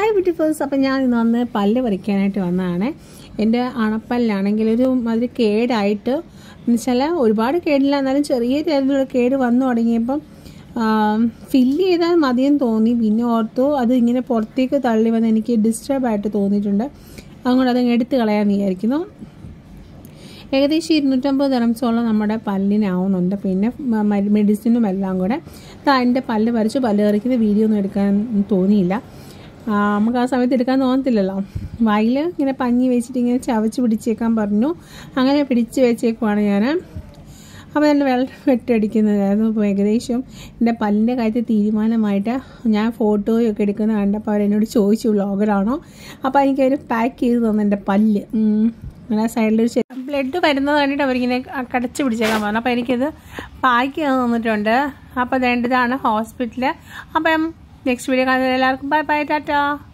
hi ബ്യൂട്ടിഫേഴ്സ് അപ്പം ഞാൻ ഇന്ന് വന്ന് പല്ല് പറിക്കാനായിട്ട് വന്നതാണ് എൻ്റെ അണപ്പല്ലാണെങ്കിൽ ഒരു മാതിരി കേടായിട്ട് എന്നുവെച്ചാൽ ഒരുപാട് കേടില്ല എന്നാലും ചെറിയ രീതിയിലുള്ള കേട് വന്നു തുടങ്ങിയപ്പം ഫില്ല് ചെയ്താൽ മതിയെന്ന് തോന്നി പിന്നെ ഓർത്തു അത് ഇങ്ങനെ പുറത്തേക്ക് തള്ളി വന്ന് എനിക്ക് ഡിസ്റ്റർബായിട്ട് തോന്നിയിട്ടുണ്ട് അതുകൊണ്ട് അതങ്ങ് എടുത്ത് കളയാമെന്ന് വിചാരിക്കുന്നു ഏകദേശം ഇരുന്നൂറ്റമ്പത് ദിറംസോളം നമ്മുടെ പല്ലിനാവുന്നുണ്ട് പിന്നെ മെഡിസിനും എല്ലാം കൂടെ എൻ്റെ പല്ല് പറിച്ചു പല്ല് പറിക്കുന്ന വീഡിയോ ഒന്നും എടുക്കാൻ തോന്നിയില്ല നമുക്ക് ആ സമയത്ത് എടുക്കാൻ തോന്നത്തില്ലല്ലോ വായിൽ ഇങ്ങനെ പഞ്ഞി വെച്ചിട്ട് ഇങ്ങനെ ചവച്ച് പിടിച്ചേക്കാൻ പറഞ്ഞു അങ്ങനെ പിടിച്ച് വെച്ചേക്കുവാണ് ഞാൻ അപ്പോൾ എൻ്റെ വെള്ളം വെട്ടടിക്കുന്നതായിരുന്നു അപ്പോൾ ഏകദേശം എൻ്റെ പല്ലിൻ്റെ കാര്യത്തിൽ തീരുമാനമായിട്ട് ഞാൻ ഫോട്ടോയൊക്കെ എടുക്കുന്ന കണ്ടപ്പോൾ അവരെന്നോട് ചോദിച്ചു വ്ളോഗറാണോ അപ്പോൾ എനിക്കവർ പാക്ക് ചെയ്ത് തന്നു എൻ്റെ പല്ല് അങ്ങനെ സൈഡിൽ ബ്ലഡ് വരുന്നത് കണ്ടിട്ട് അവരിങ്ങനെ കടച്ച് പിടിച്ചേക്കാൻ പറഞ്ഞു അപ്പോൾ എനിക്കിത് പാക്ക് ചെയ്ത് തന്നിട്ടുണ്ട് അപ്പോൾ വേണ്ടതാണ് ഹോസ്പിറ്റല് അപ്പം നെക്സ്റ്റ് വീഡിയോ കാണുന്നത് എല്ലാവർക്കും ബൈ ബൈ ടാറ്റാ